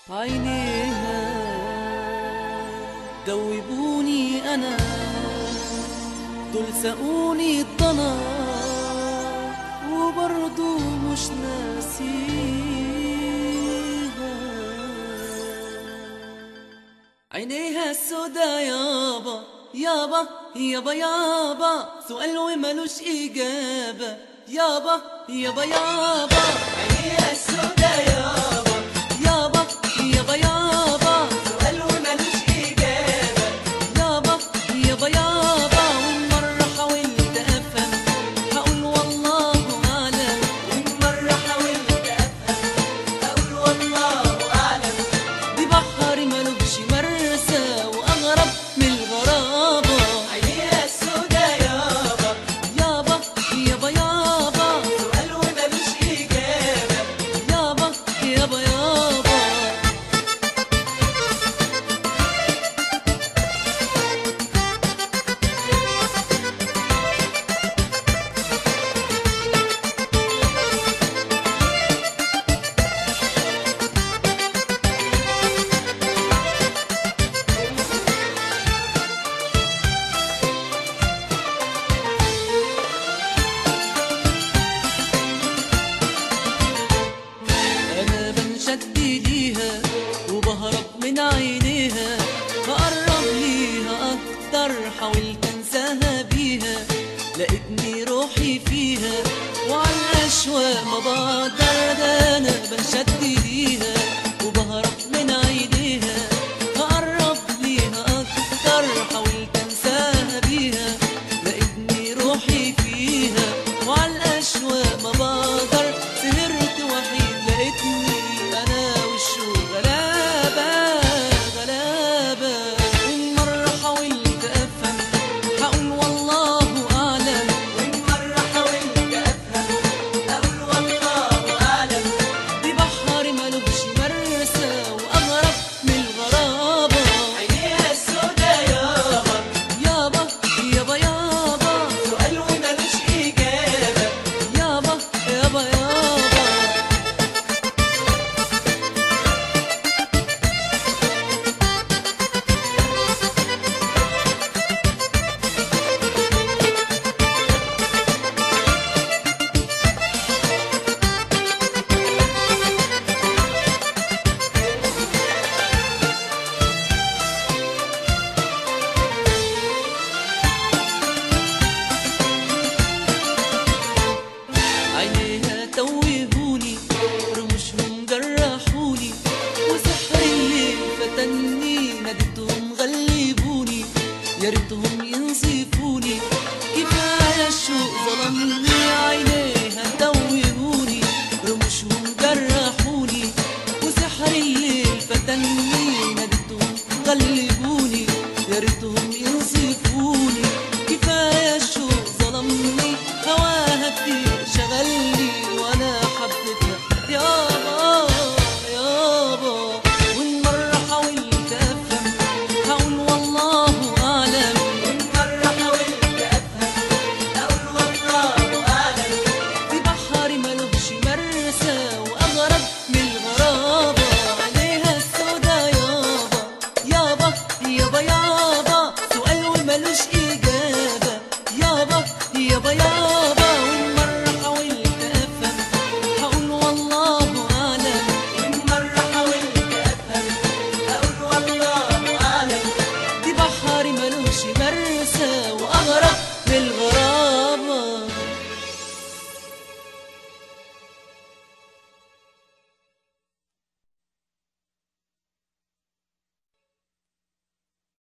عينيها دوبوني أنا دول سقوني الضنا وبرضو مش ناسيها عينيها السودا يابا يابا يابا يابا سؤال وملوش إجابة يابا يابا يابا عينيها السودا يابا يابا يابا يابا سؤال وملوش إجابة يابا يابا يابا ومرة حاولت أفهم هقول والله أعلم ومرة حاولت أفهم هقول والله أعلم دي بحر ملوش مرسى وأغرب من الغرابة عينيها السودا يابا يابا يابا يابا سؤال وملوش إجابة يابا يابا يابا انا بنشد ليها وبهرب من عينيها بقرب ليها اكتر حاولت انساها بيها لقيتني روحي فيها وعلى الاشواق ما بقدر ده انا بنشد ليها